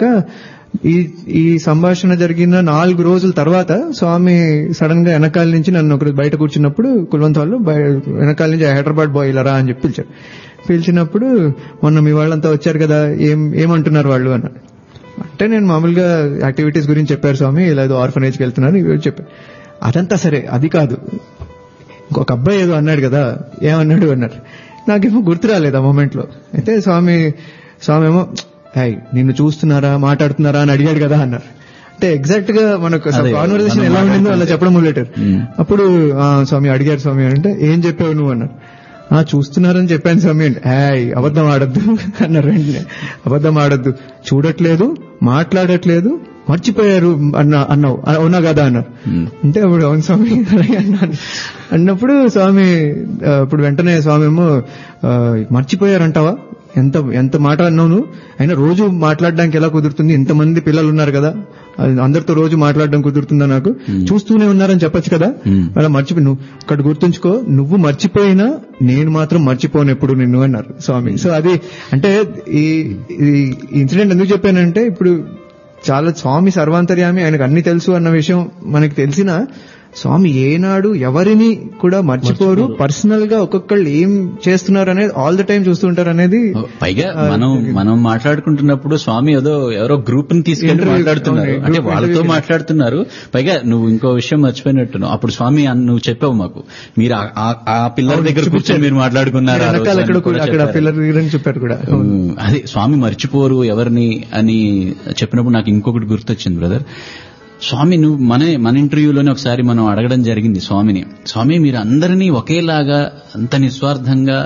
ఈ ఈ సంభాషణ జరిగిన నాలుగు రోజుల తర్వాత స్వామి సడన్ గా వెనకాల నుంచి నన్ను ఒక బయట కూర్చున్నప్పుడు కుల్వంత్ వాళ్ళు బయ- వెనకాల నుంచి హైదరాబాద్ బాయ్ ఇలా రా అని చెప్పి పిలిచారు పిలిచినప్పుడు మొన్న మీ వాళ్ళంతా వచ్చారు కదా ఏం ఏమంటున్నారు వాళ్ళు అన్నారు అంటే నేను మామూలుగా యాక్టివిటీస్ గురించి చెప్పారు స్వామి ఇలా ఏదో ఆర్ఫనేజ్కి వెళ్తున్నాను ఇవి చెప్పారు అదంతా సరే అది కాదు ఇంకొక అబ్బాయి ఏదో అన్నాడు కదా ఏమన్నాడు అన్నారు నాకేమో గుర్తు రాలేదు ఆ మూమెంట్ లో అయితే స్వామి స్వామి ఏమో హై నిన్ను చూస్తున్నారా మాట్లాడుతున్నారా అని అడిగాడు కదా అన్నారు అంటే ఎగ్జాక్ట్ గా మనకు అదే, కాన్వర్సేషన్ మనం ఎలా ఉండిందో అలా చెప్పడం మొదలెట్టారు మ్మ్. అప్పుడు "ఆ, స్వామి అడిగారు స్వామి అంటే ఏం చెప్పావు నువ్వు అన్నారు ఆ చూస్తున్నారని చెప్పాను స్వామి అంటే "ఏయ్, అబద్ధం ఆడద్దు అన్నారు వెంటనే అబద్ధం ఆడద్దు చూడట్లేదు మాట్లాడట్లేదు మర్చిపోయారు అన్న అన్నావు "ఆ, అవునా కదా అన్నారు మ్మ్. అంటే అప్పుడు అవును స్వామి అలాగే అన్నాను అన్నప్పుడు స్వామి ఆ, ఇప్పుడు వెంటనే స్వామి ఏమో ఆ, మర్చిపోయారంటావా ఎంత ఎంత మాట అన్నావు నువ్వు అయినా రోజు మాట్లాడడానికి ఎలా కుదురుతుంది ఇంతమంది పిల్లలు ఉన్నారు కదా అది అందరితో రోజు మాట్లాడడం కుదురుతుందా నాకు చూస్తూనే ఉన్నారని చెప్పొచ్చు కదా Hmm. అలా మర్చిపోయి నువ్వు ఇక్కడ గుర్తుంచుకో నువ్వు మర్చిపోయినా నేను మాత్రం మర్చిపోను ఎప్పుడు నిన్ను అన్నారు స్వామి సో అది అంటే ఈ ఈ ఇన్సిడెంట్ ఎందుకు చెప్పానంటే ఇప్పుడు చాలా స్వామి సర్వాంతర్యామి ఆయనకు అన్ని తెలుసు అన్న విషయం మనకి తెలిసిన స్వామి ఏనాడు ఎవరిని కూడా మర్చిపోరు పర్సనల్ గా ఒక్కొక్కళ్ళు ఏం చేస్తున్నారు అనేది ఆల్ ద టైం చూస్తుంటారు అనేది పైగా మనం మనం మాట్లాడుకుంటున్నప్పుడు స్వామి ఏదో ఎవరో గ్రూప్ ని తీసుకెళ్లి Interview, మాట్లాడుతున్నారు అవును, అంటే group వాళ్ళతో interview. మాట్లాడుతున్నారు పైగా నువ్వు ఇంకో విషయం మర్చిపోయినట్టున్నావు అప్పుడు స్వామి అన్- నువ్వు చెప్పావు మాకు మీరు ఆ- ఆ- ఆ పిల్లల అవును, దగ్గర కూర్చొని చూపించారు. మీరు మాట్లాడుకున్నారు ఆ రోజు వెనకాల అని ఎక్కడ కూడా అక్కడ చెప్పారు. పిల్లర్ గురించి చెప్పారు కూడా ఉమ్, అదే స్వామి మర్చిపోరు ఎవరిని అని చెప్పినప్పుడు నాకు ఇంకొకటి గుర్తొచ్చింది బ్రదర్ స్వామి నువ్వు మన మన ఇంటర్వ్యూలోనే ఒకసారి మనం అడగడం జరిగింది స్వామిని స్వామి మీరు అందరినీ ఒకేలాగా అంత నిస్వార్థంగా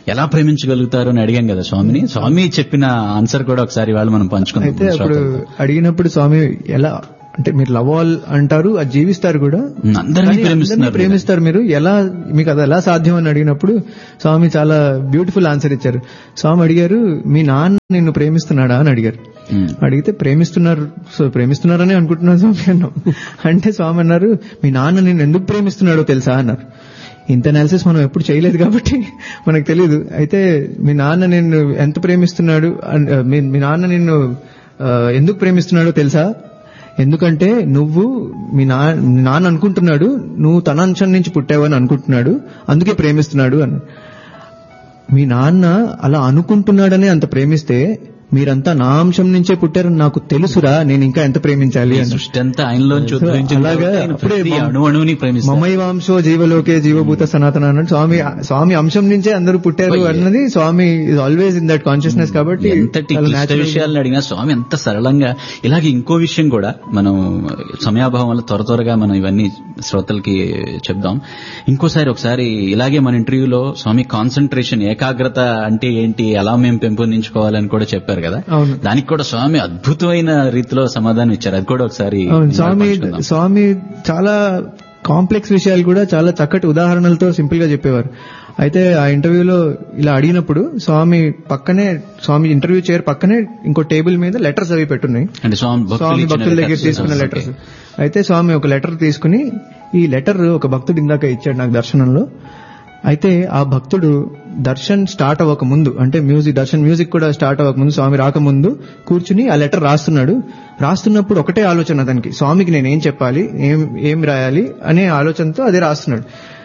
ఎలా ప్రేమించగలుగుతారు అని అడిగాం కదా స్వామిని స్వామి చెప్పిన ఆన్సర్ కూడా ఒకసారి వాళ్ళు మనం పంచుకుందాం అయితే అప్పుడు శ్రోతలతో. అడిగినప్పుడు స్వామి ఎలా అంటే మీరు లవ్ ఆల్ అంటారు అది జీవిస్తారు కూడా అందరినీ కానీ ప్రేమిస్తున్నారు అందరినీ ప్రేమిస్తారు మీరు ఎలా మీకు అది ఎలా సాధ్యం అని అడిగినప్పుడు స్వామి చాలా బ్యూటిఫుల్ ఆన్సర్ ఇచ్చారు స్వామి అడిగారు మీ నాన్న నిన్ను ప్రేమిస్తున్నాడా అని అడిగారు ఉమ్. అడిగితే ప్రేమిస్తున్నారు సో ప్రేమిస్తున్నారని అనుకుంటున్నాను స్వామి అన్నాం అంటే స్వామి అన్నారు మీ నాన్న నిన్ను ఎందుకు ప్రేమిస్తున్నాడో తెలుసా అన్నారు ఇంత అనాలిసిస్ మనం ఎప్పుడు చేయలేదు కాబట్టి మనకు తెలియదు అయితే మీ నాన్న నిన్ను ఎంత ప్రేమిస్తున్నాడు అన్- మీ మీ నాన్న నిన్ను ఆ, ఎందుకు ప్రేమిస్తున్నాడో తెలుసా ఎందుకంటే నువ్వు మీ నా మీ నాన్న అనుకుంటున్నాడు నువ్వు తన అంశం నుంచి పుట్టావని అనుకుంటున్నాడు అందుకే ప్రేమిస్తున్నాడు అని మీ నాన్న అలా అనుకుంటున్నాడనే అంత ప్రేమిస్తే మీరంతా నా అంశం నుంచే పుట్టారని నాకు తెలుసురా నేను ఇంకా ఎంత ప్రేమించాలి ఈ అని సృష్టి అంతా ఆయనలోంచి ఉద్భవించిన అలాగా తర్వాత ఆయన అప్పుడే ప్రతి మమ- అణు అణువుని ప్రేమిస్తారు మమైవాంశో జీవలోకే జీవభూత సనాతన అన్నట్టు స్వామి స్వామి అంశం నుంచే అందరూ పుట్టారు ఓయ్. అన్నది స్వామి is always in that consciousness కాబట్టి ఎంతటి చాలా క్లిష్ట natural గా- విషయాలను అడిగినా స్వామి ఎంత సరళంగా ఇలాగే ఇంకో విషయం కూడా మనం సమయాభావం వల్ల త్వర త్వరగా మనం ఇవన్నీ శ్రోతలకి చెప్దాం ఇంకోసారి ఒకసారి ఇలాగే మన ఇంటర్వ్యూలో స్వామి కాన్సన్ట్రేషన్ ఏకాగ్రత అంటే ఏంటి ఎలా మేము పెంపొందించుకోవాలని కూడా చెప్పారు కదా అవును. దానికి కూడా స్వామి అద్భుతమైన రీతిలో సమాధానం ఇచ్చారు అది కూడా ఒకసారి అవును స్వామి పంచుకుందాం. స్వామి చాలా కాంప్లెక్స్ విషయాలు కూడా చాలా చక్కటి ఉదాహరణలతో సింపుల్ గా చెప్పేవారు అయితే ఆ ఇంటర్వ్యూలో ఇలా అడిగినప్పుడు స్వామి పక్కనే స్వామి ఇంటర్వ్యూ చైర్ పక్కనే ఇంకో టేబుల్ మీద లెటర్స్ అవి పెట్టున్నాయి అంటే స్వామి భక్తులు స్వామి ఇచ్చిన భక్తుల దగ్గర letters. తీసుకున్న ఓకే. లెటర్స్ అయితే స్వామి ఒక లెటర్ తీసుకుని ఈ లెటర్ ఒక భక్తుడు ఇందాక ఇచ్చాడు నాకు దర్శనంలో అయితే ఆ భక్తుడు దర్శన్ స్టార్ట్ అవ్వక ముందు అంటే మ్యూజిక్ దర్శన్ మ్యూజిక్ కూడా స్టార్ట్ అవ్వక ముందు స్వామి రాకముందు కూర్చుని ఆ లెటర్ రాస్తున్నాడు రాస్తున్నప్పుడు ఒకటే ఆలోచన అతనికి స్వామికి నేను ఏం చెప్పాలి ఏం ఏం రాయాలి అనే ఆలోచనతో అదే రాస్తున్నాడు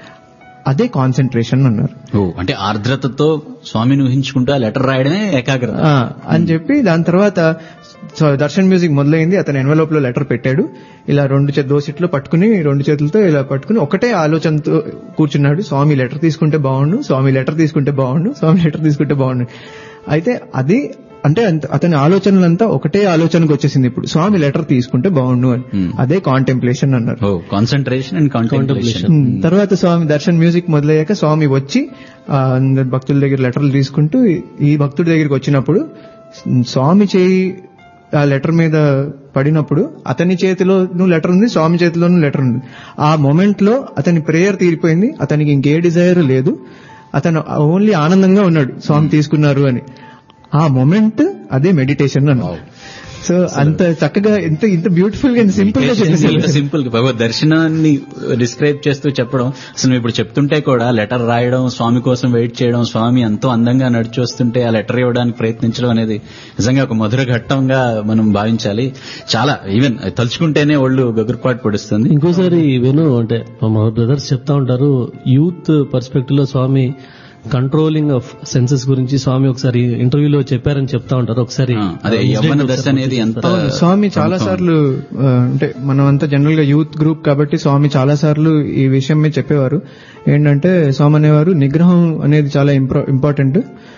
అదే కాన్సన్ట్రేషన్ అన్నారు ఓ అంటే ఆర్ద్రతతో స్వామిని ఊహించుకుంటూ ఆ లెటర్ రాయడమే ఏకాగ్రత ఆ, అని చెప్పి దాని తర్వాత సో దర్శన్ మ్యూజిక్ మొదలైంది అతను ఎన్వెలోప్ లో లెటర్ పెట్టాడు ఇలా రెండు చే దోసిట్లో పట్టుకుని రెండు చేతులతో ఇలా పట్టుకుని ఒకటే ఆలోచనతో కూర్చున్నాడు స్వామి లెటర్ తీసుకుంటే బాగుండు స్వామి లెటర్ తీసుకుంటే బాగుండు స్వామి లెటర్ తీసుకుంటే బాగుండు అయితే అది అంటే అంత- అతని ఆలోచనలంతా ఒకటే ఆలోచనకు వచ్చేసింది ఇప్పుడు స్వామి లెటర్ తీసుకుంటే బాగుండు అని Hmm. అదే కాంటెంప్లేషన్ అన్నారు ఓ కాన్సన్ట్రేషన్ అండ్ కాంటెంప్లేషన్ ఉమ్, తర్వాత స్వామి దర్శన్ మ్యూజిక్ మొదలయ్యాక స్వామి వచ్చి ఆ, అందరి భక్తుల దగ్గర లెటర్లు తీసుకుంటూ ఈ భక్తుడి దగ్గరికి వచ్చినప్పుడు స్వామి చేయి ఆ లెటర్ మీద పడినప్పుడు అతని చేతిలో లెటర్ ఉంది స్వామి చేతిలోనూ లెటర్ ఉంది ఆ మొమెంట్ లో అతని ప్రేయర్ తీరిపోయింది అతనికి ఇంకే డిజైర్ లేదు అతను ఓన్లీ ఆనందంగా ఉన్నాడు స్వామి తీసుకున్నారు అని ఆ మొమెంట్ అదే మెడిటేషన్ అన్నారు సో అంత చక్కగా ఎంత ఇంత బ్యూటిఫుల్ గా సింపుల్ గా ఎంత చెప్పేసారు సింపుల్ గా భగవద్ దర్శనాన్ని డిస్క్రైబ్ చేస్తూ చెప్పడం అసలు నువ్వు ఇప్పుడు చెప్తుంటే కూడా లెటర్ రాయడం స్వామి కోసం వెయిట్ చేయడం స్వామి ఎంతో అందంగా నడిచి వస్తుంటే ఆ లెటర్ ఇవ్వడానికి ప్రయత్నించడం అనేది నిజంగా ఒక మధుర ఘట్టంగా మనం భావించాలి చాలా ఈవెన్ తలుచుకుంటేనే ఒళ్ళు గగురుపాటు పడుస్తుంది ఇంకోసారి వేణు అంటే మా బ్రదర్స్ చెప్తా ఉంటారు యూత్ పర్స్పెక్టివ్ లో స్వామి కంట్రోలింగ్ ఆఫ్ సెన్సెస్ గురించి స్వామి ఒకసారి ఇంటర్వ్యూలో చెప్పారని చెప్తా ఉంటారు ఒకసారి ఆ, అదే ఆ యవ్వన incident దశ ఒకసారి అనేది ఎంత అవును, స్వామి చాలా సార్లు ఆ, అంటే మనం అంతా జనరల్ గా యూత్ గ్రూప్ కాబట్టి స్వామి చాలా సార్లు ఈ విషయం మీద చెప్పేవారు ఏంటంటే స్వామి అనేవారు నిగ్రహం అనేది చాలా ఇంపార్టెంట్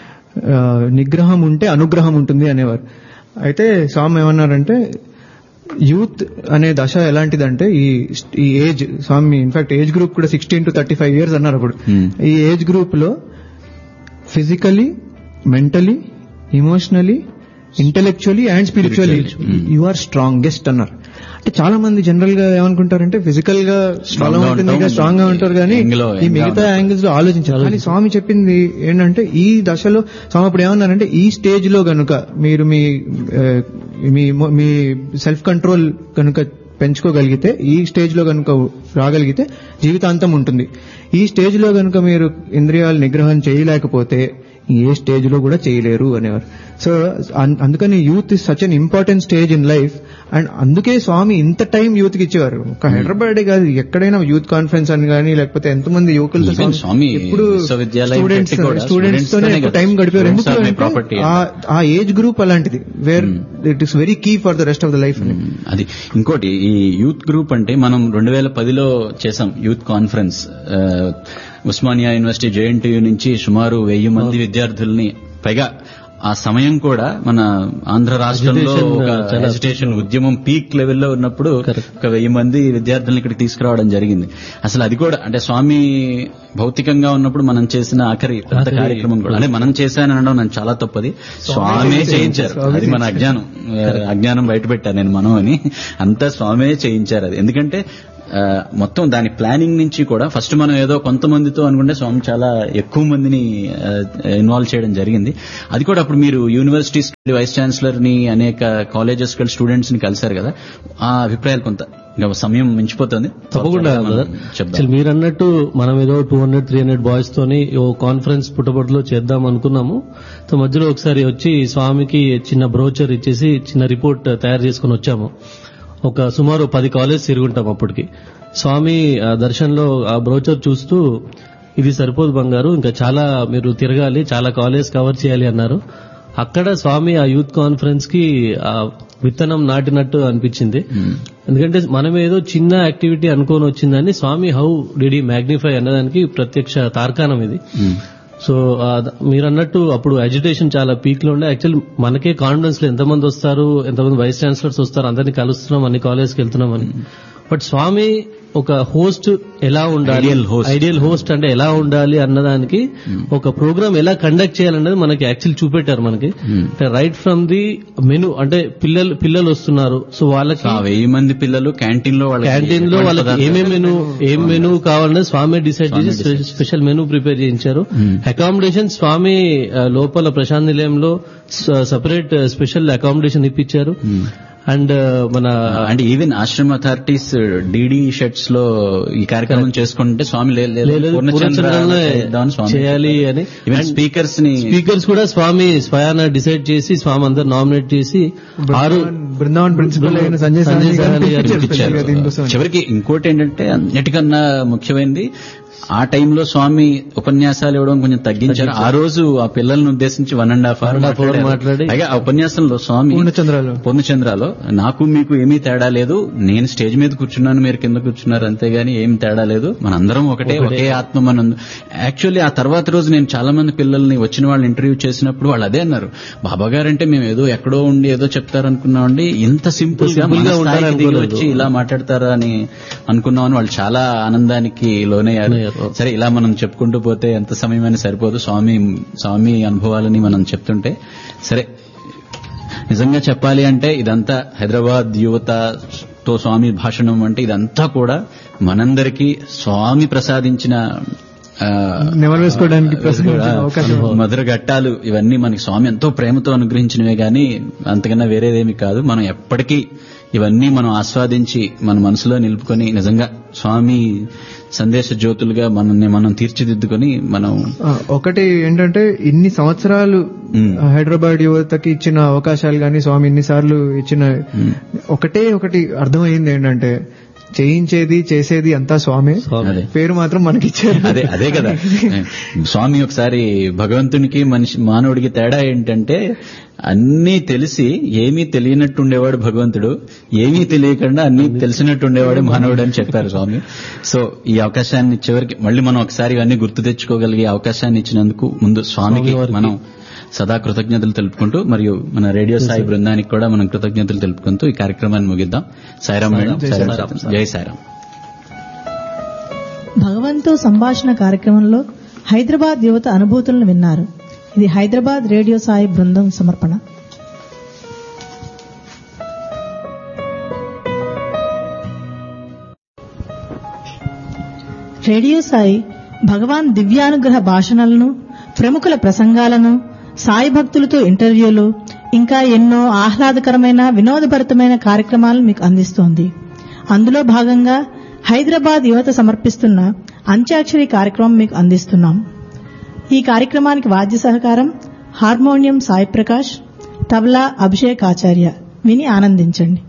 నిగ్రహం ఉంటే అనుగ్రహం ఉంటుంది అనేవారు అయితే స్వామి ఏమన్నారంటే యూత్ అనే దశ ఎలాంటిదంటే ఈ ఈ ఏజ్ స్వామి ఇన్ఫాక్ట్ ఏజ్ గ్రూప్ కూడా sixteen to thirty five years అన్నారు అప్పుడు Hmm. ఈ ఏజ్ గ్రూప్ లో physically mentally emotionally intellectually and spiritually you are strongest అన్నారు అంటే చాలా మంది జనరల్ గా ఏమనుకుంటారంటే ఫిజికల్ గా Strong బలం గా ఉంటుంది ఉంటాం. స్ట్రాంగ్ గా ఉంటారు కానీ Young లో ఈ young గా మిగతా ఉంటాం. యాంగిల్స్ లో ఆలోచించాలి కానీ స్వామి చెప్పింది ఏంటంటే ఈ దశలో స్వామి అప్పుడు ఏమన్నారంటే ఈ స్టేజ్ లో గనుక మీరు మీ ఆ, మీ మీ సెల్ఫ్ కంట్రోల్ కనుక పెంచుకోగలిగితే ఈ స్టేజ్ లో కనుక రాగలిగితే జీవితాంతం ఉంటుంది ఈ స్టేజ్ లో కనుక మీరు ఇంద్రియాలు నిగ్రహం చేయలేకపోతే ఏ స్టేజ్ లో కూడా చేయలేరు అనేవారు సో అన్- అందుకని youth is such an important stage in life and అందుకే స్వామి ఇంత టైం యూత్ కి ఇచ్చేవారు ఒక హైదరాబాద్ కాదు ఎక్కడైనా యూత్ కాన్ఫరెన్స్ అని కానీ లేకపోతే ఎంతమంది యువకులతో Even స్వామి ఎప్పుడు విశ్వవిద్యాలయం స్టూడెంట్స్ పెట్టి కూడా స్టూడెంట్స్ తోనే students ఎక్కువ తోనే టైం కదా. గడిపారు Students are my ఎందుకు property. ఆ- ఆ ఏజ్ గ్రూప్ అలాంటిది where it is very key for the rest of the life అని మ్మ్. అది ఇంకోటి ఈ యూత్ గ్రూప్ అంటే మనం రెండు వేల పదిలో చేసాం యూత్ కాన్ఫరెన్స్ ఆ, ఉస్మానియా యూనివర్సిటీ జేఎన్టీయూ నుంచి సుమారు వెయ్యి మంది విద్యార్థుల్ని పైగా ఆ సమయం కూడా మన ఆంధ్ర రాష్ట్రంలో Agitation, ఒక చాలా- agitation ఉద్యమం పీక్ లెవెల్లో ఉన్నప్పుడు Correct. ఒక వెయ్యి మంది విద్యార్థులను ఇక్కడికి తీసుకురావడం జరిగింది అసలు అది కూడా అంటే స్వామి భౌతికంగా ఉన్నప్పుడు మనం చేసిన ఆఖరి పెద్ద ఆఖరి- కార్యక్రమం కూడా అంటే మనం చేశాననడం నాకు చాలా తప్పది స్వామే చేయించారు అది మన అజ్ఞానం ఆ, అజ్ఞానం బయట పెట్టాను నేను మనం అని అంతా స్వామే చేయించారు అది ఎందుకంటే ఆ, మొత్తం దాని ప్లానింగ్ నుంచి కూడా ఫస్ట్ మనం ఏదో కొంతమందితో అనుకుంటే స్వామి చాలా ఎక్కువ మందిని ఇన్వాల్వ్ చేయడం జరిగింది అది కూడా అప్పుడు మీరు యూనివర్సిటీస్ వైస్ ఛాన్సలర్ ని అనేక కాలేజెస్ స్టూడెంట్స్ ని కలిశారు కదా ఆ అభిప్రాయాలు కొంత ఇంకా సమయం మించిపోతుంది తప్పకుండా మనం బ్రదర్ చెప్దాం అసలు మీరు అన్నట్టు మనం ఏదో two hundred three hundred boys తోని ఓ కాన్ఫరెన్స్ పుట్టపట్టులో చేద్దాం అనుకున్నాము సో మధ్యలో ఒకసారి వచ్చి స్వామికి చిన్న బ్రోచర్ ఇచ్చేసి చిన్న రిపోర్ట్ తయారు చేసుకుని వచ్చాము ఒక సుమారు పది కాలేజ్ తిరుగుంటాం అప్పటికి స్వామి ఆ దర్శనంలో ఆ బ్రోచర్ చూస్తూ ఇది సరిపోదు బంగారు ఇంకా చాలా మీరు తిరగాలి చాలా కాలేజ్ కవర్ చేయాలి అన్నారు అక్కడ స్వామి ఆ యూత్ కాన్ఫరెన్స్ కి ఆ విత్తనం నాటినట్టు అనిపించింది ఎందుకంటే మనం ఏదో చిన్న యాక్టివిటీ అనుకోని వచ్చిందని స్వామి హౌ డిడ్ ఈ మ్యాగ్నిఫై అన్నదానికి ప్రత్యక్ష తార్కాణం ఇది సో ఆ, ద- మీరు అన్నట్టు అప్పుడు అజిటేషన్ చాలా పీక్ లో ఉండే యాక్చువల్ మనకే కాన్ఫిడెన్స్ లో ఎంతమంది వస్తారు ఎంతమంది వైస్ ఛాన్సలర్స్ వస్తారు అందరినీ కలుస్తున్నాం అన్ని కాలేజ్కి వెళ్తున్నాం అని బట్ స్వామి ఒక హోస్ట్ ఎలా ఉండాలి Ideal host. ఐడియల్ హోస్ట్ అంటే ఎలా ఉండాలి అన్నదానికి ఒక ప్రోగ్రామ్ ఎలా కండక్ట్ చేయాలన్నది మనకి యాక్చువల్ చూపెట్టారు మనకి అంటే రైట్ ఫ్రమ్ ది మెను అంటే పిల్లలు పిల్లలు వస్తున్నారు సో వాళ్ళకి ఆ వెయ్యి మంది పిల్లలు క్యాంటీన్ లో వాళ్ళకి క్యాంటీన్ లో ఎటువంటి వాళ్ళకి పదార్థాలు- ఏమేం మెను ఏం మెను కావాలనేది స్వామి డిసైడ్ చేసి స్పెషల్ మెను ప్రిపేర్ చేయించారు అకామిడేషన్ స్వామి ఆ, లోపల ప్రశాంత్ నిలయంలో సపరేట్ స్పెషల్ అకామిడేషన్ ఇప్పించారు అండ్ మన అంటే ఈవెన్ ఆశ్రమ అథారిటీస్ డీడీ షెట్స్ లో ఈ కార్యక్రమం చేసుకుంటే స్వామి లే- లే- లేదు, పూర్ణచంద్ర పూర్ణచంద్రనే చేద్దామని స్వామి చేయాలి అని ఈవెన్ And స్పీకర్స్ ని స్పీకర్స్ కూడా స్వామి స్వయాన డిసైడ్ చేసి స్వామి అందరు నామినేట్ చేసి ఆరు బృందావన్ ప్రిన్సిపల్ అయిన సంజయ్ సాహని సంజయ్ గారిని సాహని గారిని పిలిపించారు ఇచ్చారు. special గా దీనికోసం. చివరికి ఇంకోటి ఏంటంటే అన్నిటికన్నా ముఖ్యమైనది ఆ టైంలో స్వామి ఉపన్యాసాలు ఇవ్వడం కొంచెం తగ్గించారు ఆ రోజు ఆ పిల్లల్ని ఉద్దేశించి one and half hour One and half hour మాట్లాడి పైగా ఆ ఉపన్యాసంలో స్వామి పూర్ణచంద్రాలు. పూర్ణచంద్రాలో నాకు మీకు ఏమీ తేడా లేదు నేను స్టేజ్ మీద కూర్చున్నాను మీరు కింద కూర్చున్నారు అంతేగాని ఏం తేడా లేదు మనందరం ఒకటే ఒకే ఆత్మ మన యాక్చువల్లీ ఆ తర్వాత రోజు నేను చాలా మంది పిల్లల్ని వచ్చిన వాళ్ళు ఇంటర్వ్యూ చేసినప్పుడు వాళ్ళు అదే అన్నారు బాబా గారు అంటే మేము ఏదో ఎక్కడో ఉండి ఏదో చెప్తారు అనుకున్నామండి ఇంత సింపుల్ గా Simple మన గా స్థాయికి ఉంటారు దిగి అనుకోలేదు. వచ్చి ఇలా మాట్లాడతారా అని అనుకున్నామని వాళ్ళు చాలా ఆనందానికి లోనయ్యారు లోనయ్యారు. సరే ఇలా మనం చెప్పుకుంటూ పోతే ఎంత సమయమైనా సరిపోదు స్వామి స్వామి అనుభవాలని మనం చెప్తుంటే సరే నిజంగా చెప్పాలి అంటే ఇదంతా హైదరాబాద్ యువతతో స్వామి భాషణం అంటే ఇదంతా కూడా మనందరికీ స్వామి ప్రసాదించిన ఆ, నెమరు వేసుకోవడానికి ప్రసాదించిన అవకాశం. మధుర ఘట్టాలు ఇవన్నీ మనకి స్వామి ఎంతో ప్రేమతో అనుగ్రహించినవే గాని అంతకన్నా వేరేదేమి కాదు మనం ఎప్పటికీ ఇవన్నీ మనం ఆస్వాదించి మన మనసులో నిలుపుకొని నిజంగా స్వామి సందేశ జ్యోతులుగా మనల్ని మనం తీర్చిదిద్దుకొని మనం ఆ, ఒకటి ఏంటంటే ఇన్ని సంవత్సరాలు మ్మ్. హైదరాబాద్ యువతకి ఇచ్చిన అవకాశాలు కానీ స్వామి ఇన్నిసార్లు ఇచ్చిన ఒకటే ఒకటి అర్థమైంది ఏంటంటే చేయించేది చేసేది అంతా స్వామి స్వామి. అదే పేరు మాత్రం మనకి ఇచ్చారు అదే అదే కదా స్వామి ఒకసారి భగవంతునికి మనిషి మానవుడికి తేడా ఏంటంటే అన్నీ తెలిసి ఏమీ తెలియనట్టు ఉండేవాడు భగవంతుడు ఏమీ తెలియకుండా అన్నీ తెలిసినట్టు ఉండేవాడు మానవుడు అని చెప్పారు స్వామి సో ఈ అవకాశాన్ని చివరికి మళ్ళీ మనం ఒకసారి ఇవన్నీ గుర్తు తెచ్చుకోగలిగే అవకాశాన్ని ఇచ్చినందుకు ముందు స్వామికి స్వామి వారికి మనం సదా కృతజ్ఞతలు తెలుపుకుంటూ మరియు మన రేడియో సాయి బృందానికి కూడా మనం కృతజ్ఞతలు తెలుపుకుంటూ ఈ కార్యక్రమాన్ని ముగిద్దాం సాయిరామ్ మేడం జై సాయిరామ్ సాయిరామ్. సార్. జై సాయిరామ్ భగవంతు సంభాషణ కార్యక్రమంలో హైదరాబాద్ యువత అనుభూతులను విన్నారు ఇది హైదరాబాద్ రేడియో సాయి బృందం సమర్పణ రేడియో సాయి భగవాన్ దివ్యానుగ్రహ భాషణలను ప్రముఖుల ప్రసంగాలను సాయి భక్తులతో ఇంటర్వ్యూలు ఇంకా ఎన్నో ఆహ్లాదకరమైన వినోదభరితమైన కార్యక్రమాలను మీకు అందిస్తోంది అందులో భాగంగా హైదరాబాద్ యువత సమర్పిస్తున్న అంత్యాక్షరి కార్యక్రమం మీకు అందిస్తున్నాం ఈ కార్యక్రమానికి వాద్య సహకారం హార్మోనియం సాయి ప్రకాష్ తబలా అభిషేక్ ఆచార్య విని ఆనందించండి